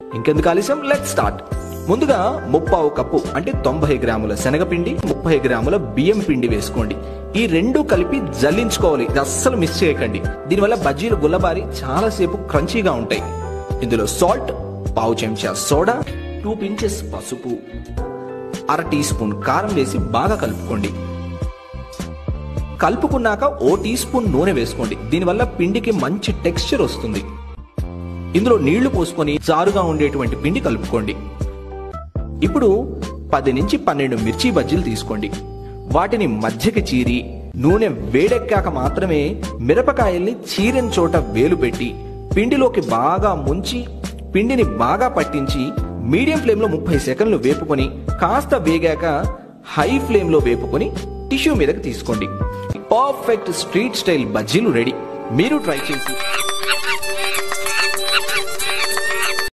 ఇంకెందుకు ఆలస్యం let start ముందుగా ముప్పావు కప్పు అంటే తొంభై గ్రాముల శనగపిండి ముప్పై గ్రాముల బియ్యం పిండి వేసుకోండి ఈ రెండు కలిపి జల్లించుకోవాలి ఇది అస్సలు మిస్ చేయకండి దీనివల్ల బజ్జీలు గుల్లబారి చాలాసేపు క్రంచీగా ఉంటాయి ఇందులో సాల్ట్ పావు చెంచా సోడా టూ పించెస్ పసుపు అర టీ స్పూన్ కారం వేసి బాగా కలుపుకోండి కలుపుకున్నాక ఓ టీ స్పూన్ నూనె వేసుకోండి దీనివల్ల పిండికి మంచి టెక్స్చర్ వస్తుంది ఇందులో నీళ్లు పోసుకొని జారుగా ఉండేటువంటి పిండి కలుపుకోండి ఇప్పుడు పది నుంచి పన్నెండు మిర్చి బజ్జీలు తీసుకోండి వాటిని మధ్యకి చీరి నూనె వేడెక్కాక మాత్రమే మిరపకాయల్ని చీరిన చోట వేలు పెట్టి పిండిలోకి బాగా ముంచి పిండిని బాగా పట్టించి మీడియం ఫ్లేమ్లో ముప్పై సెకండ్లు వేపుకొని కాస్త వేగాక హై ఫ్లేమ్లో వేపుకొని టిష్యూ మీదకి తీసుకోండి పర్ఫెక్ట్ స్ట్రీట్ స్టైల్ బజ్జీలు రెడీ మీరు ట్రై చేసి